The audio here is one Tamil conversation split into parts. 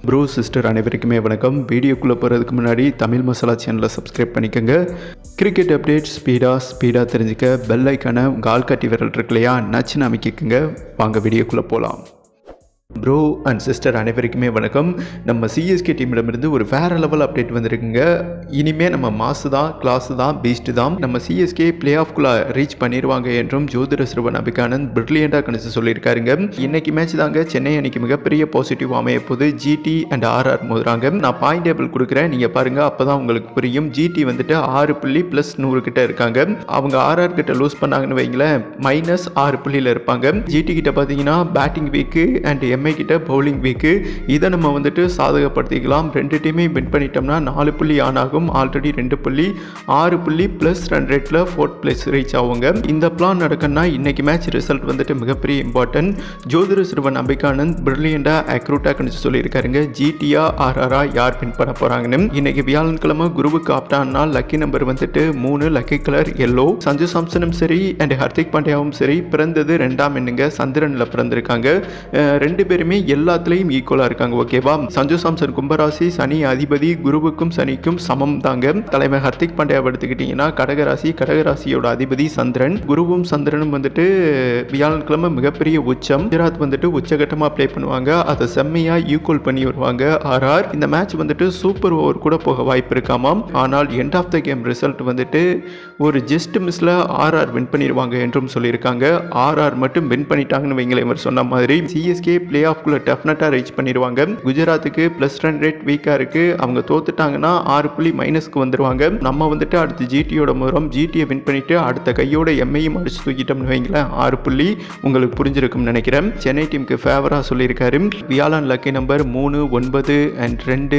ப்ரோ சிஸ்டர் அனைவருக்குமே வணக்கம் வீடியோக்குள்ளே போகிறதுக்கு முன்னாடி தமிழ் மசாலா சேனலை சப்ஸ்கிரைப் பண்ணிக்கோங்க கிரிக்கெட் அப்டேட் ஸ்பீடாக ஸ்பீடாக தெரிஞ்சுக்க பெல் ஐக்கான உங்கள் ஆள்காட்டி விரல் இருக்கு இல்லையா நச்சுன்னு அமைக்கிக்குங்க வாங்க வீடியோக்குள்ளே போகலாம் ப்ரோ அண்ட் சிஸ்டர் அனைவருக்குமே வணக்கம் நம்ம சிஎஸ்கே டீமிடமிருந்து ஒரு வேற லெவல் அப்டேட் வந்திருக்குங்க இனிமேல் நம்ம மாசு தான் கிளாஸ் தான் பீஸ்ட் தான் நம்ம சிஎஸ்கே பிளே ஆஃப்குள்ளே ரீச் பண்ணிடுவாங்க என்றும் ஜோதிட சிறுவன் அபிகானந்த் பிரில்லியண்டாக கணிச்சு சொல்லியிருக்காருங்க இன்னைக்கு மேட்ச் தாங்க சென்னை அன்னைக்கு மிகப்பெரிய பாசிட்டிவ் அமைய போது ஜிடி அண்ட் ஆர்ஆர் மோதுறாங்க நான் பாயிண்ட் டேபிள் கொடுக்குறேன் நீங்கள் பாருங்க அப்போ தான் உங்களுக்கு புரியும் ஜிடி வந்துட்டு ஆறு புள்ளி ப்ளஸ் நூறு கிட்ட இருக்காங்க அவங்க ஆர்ஆர் கிட்ட லூஸ் பண்ணாங்கன்னு வைங்களேன் மைனஸ் ஆறு புள்ளியில் இருப்பாங்க ஜிடி கிட்ட பார்த்தீங்கன்னா பேட்டிங் வீக்கு அண்ட் எம்ஐ கிட்ட பவுலிங் வீக்கு இதை நம்ம வந்துட்டு சாதகப்படுத்திக்கலாம் ரெண்டு டீமே வின் பண்ணிட்டோம்னா நாலு புள்ளி ஆன் ஆகும் ஆல்ரெடி ரெண்டு புள்ளி ஆறு புள்ளி ப்ளஸ் ரன் ரேட்டில் ஃபோர்த் பிளேஸ் ரீச் ஆகுங்க இந்த பிளான் நடக்குன்னா இன்னைக்கு மேட்ச் ரிசல்ட் வந்துட்டு மிகப்பெரிய இம்பார்ட்டன்ட் ஜோதிட சிறுவன் அம்பிகானந்த் பிரில்லியண்டாக அக்ரூட்டாக சொல்லியிருக்காருங்க ஜிடியா ஆர்ஆரா யார் வின் பண்ண போகிறாங்கன்னு இன்னைக்கு வியாழன்கிழமை குருவுக்கு ஆப்டான்னா லக்கி நம்பர் வந்துட்டு மூணு லக்கி கலர் எல்லோ சஞ்சு சாம்சனும் சரி அண்ட் ஹர்திக் பாண்டியாவும் சரி பிறந்தது ரெண்டாம் எண்ணுங்க சந்திரனில் பிறந்திருக்காங்க அஹ் ரெண்டு பேருமே எல்லாத்துலேயும் ஈக்குவலாக இருக்காங்க ஓகேவா சஞ்சு சாம்சன் கும்பராசி சனி அதிபதி குருவுக்கும் சனிக்கும் சமம் தாங்க தலைமை ஹர்திக் பாண்டியாவை எடுத்துக்கிட்டிங்கன்னா கடகராசி கடகராசியோட அதிபதி சந்திரன் குருவும் சந்திரனும் வந்துட்டு வியாழன்கிழமை மிகப்பெரிய உச்சம் குஜராத் வந்துட்டு உச்சகட்டமாக ப்ளே பண்ணுவாங்க அதை செம்மையாக ஈக்குவல் பண்ணி வருவாங்க ஆர்ஆர் இந்த மேட்ச் வந்துட்டு சூப்பர் ஓவர் கூட போக வாய்ப்பு இருக்காமாம் ஆனால் end of the game result வந்துட்டு ஒரு ஜஸ்ட் மிஸ்ல ஆர்ஆர் வின் பண்ணிடுவாங்க என்றும் சொல்லியிருக்காங்க ஆர்ஆர் மட்டும் வின் பண்ணிட்டாங்கன்னு வைங்களேன் இவர் சொன்ன மாதிரி சிஎஸ்கே பிளே ஆஃப்குள்ள டெஃபினட்டாக ரீச் பண்ணிடுவாங்க குஜராத்துக்கு ப்ளஸ் ரன் ரேட் வீக்காக இருக்குது அவங்க தோத்துட்டாங்கன்னா ஆறு புள்ளி மைனஸ்க்கு வந்துடுவாங்க நம்ம வந்துட்டு அடுத்து ஜிடியோட மூலம் ஜிடியை வின் பண்ணிட்டு அடுத்த கையோட எம்ஐயும் அடிச்சு தூக்கிட்டோம்னு வைங்களேன் ஆறு புள்ளி உங்களுக்கு புரிஞ்சிருக்கும்னு நினைக்கிறேன் சென்னை டீமுக்கு ஃபேவராக சொல்லியிருக்காரு வியாழன் லக்கி நம்பர் மூணு ஒன்பது அண்ட் ரெண்டு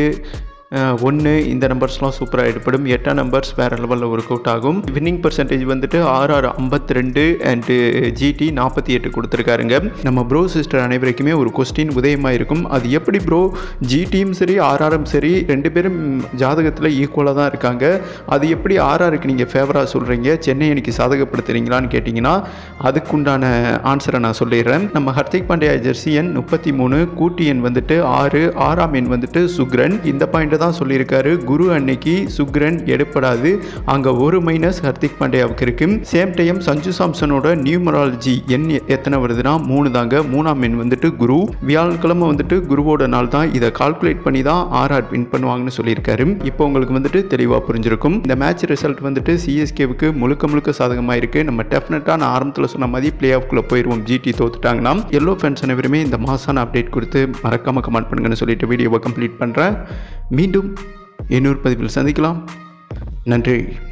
ஒன்று இந்த நம்பர்ஸ்லாம் சூப்பராக எடுப்படும் எட்டாம் நம்பர்ஸ் வேறு லெவலில் ஒர்க் அவுட் ஆகும் வின்னிங் பர்சன்டேஜ் வந்துட்டு ஆர்ஆர் ஐம்பத்தி ரெண்டு அண்டு ஜிடி நாற்பத்தி எட்டு கொடுத்துருக்காருங்க நம்ம ப்ரோ சிஸ்டர் அனைவருக்குமே ஒரு கொஸ்டின் உதயமாக இருக்கும் அது எப்படி ப்ரோ ஜிடியும் சரி ஆர்ஆரும் சரி ரெண்டு பேரும் ஜாதகத்தில் ஈக்குவலாக தான் இருக்காங்க அது எப்படி ஆர்ஆருக்கு நீங்கள் ஃபேவராக சொல்கிறீங்க சென்னை அன்னைக்கு சாதகப்படுத்துறீங்களான்னு கேட்டிங்கன்னா அதுக்குண்டான ஆன்சரை நான் சொல்லிடுறேன் நம்ம ஹர்திக் பாண்டியா ஜெர்சி எண் முப்பத்தி மூணு கூட்டி எண் வந்துட்டு ஆறு ஆறாம் எண் வந்துட்டு சுக்ரன் இந்த பாயிண்ட்டை தான் சொல்லியிருக்காரு குரு அன்னைக்கு சுக்ரன் எடுப்படாது அங்கே ஒரு மைனஸ் ஹர்திக் பாண்டியாவுக்கு இருக்கு சேம் டைம் சஞ்சு சாம்சனோட நியூமராலஜி எண் எத்தனை வருதுன்னா மூணு தாங்க மூணாம் எண் வந்துட்டு குரு வியாழக்கிழமை வந்துட்டு குருவோட நாள் தான் இதை கால்குலேட் பண்ணி தான் ஆர்ஆர் வின் பண்ணுவாங்கன்னு சொல்லியிருக்காரு இப்போ உங்களுக்கு வந்துட்டு தெளிவாக புரிஞ்சிருக்கும் இந்த மேட்ச் ரிசல்ட் வந்துட்டு சிஎஸ்கேவுக்கு முழுக்க முழுக்க சாதகமாக இருக்கு நம்ம டெஃபினட்டாக நான் ஆரம்பத்தில் சொன்ன மாதிரி பிளே ஆஃப்குள்ளே போயிடுவோம் ஜிடி தோத்துட்டாங்கன்னா எல்லோ ஃபேன்ஸ் அனைவருமே இந்த மாசான அப்டேட் கொடுத்து மறக்காம கமெண்ட் பண்ணுங்கன்னு சொல்லிட்டு வீடியோவை கம்ப்ளீட் பண்ணுறேன் மீண்டும் இன்னொரு பதிவில் சந்திக்கலாம் நன்றி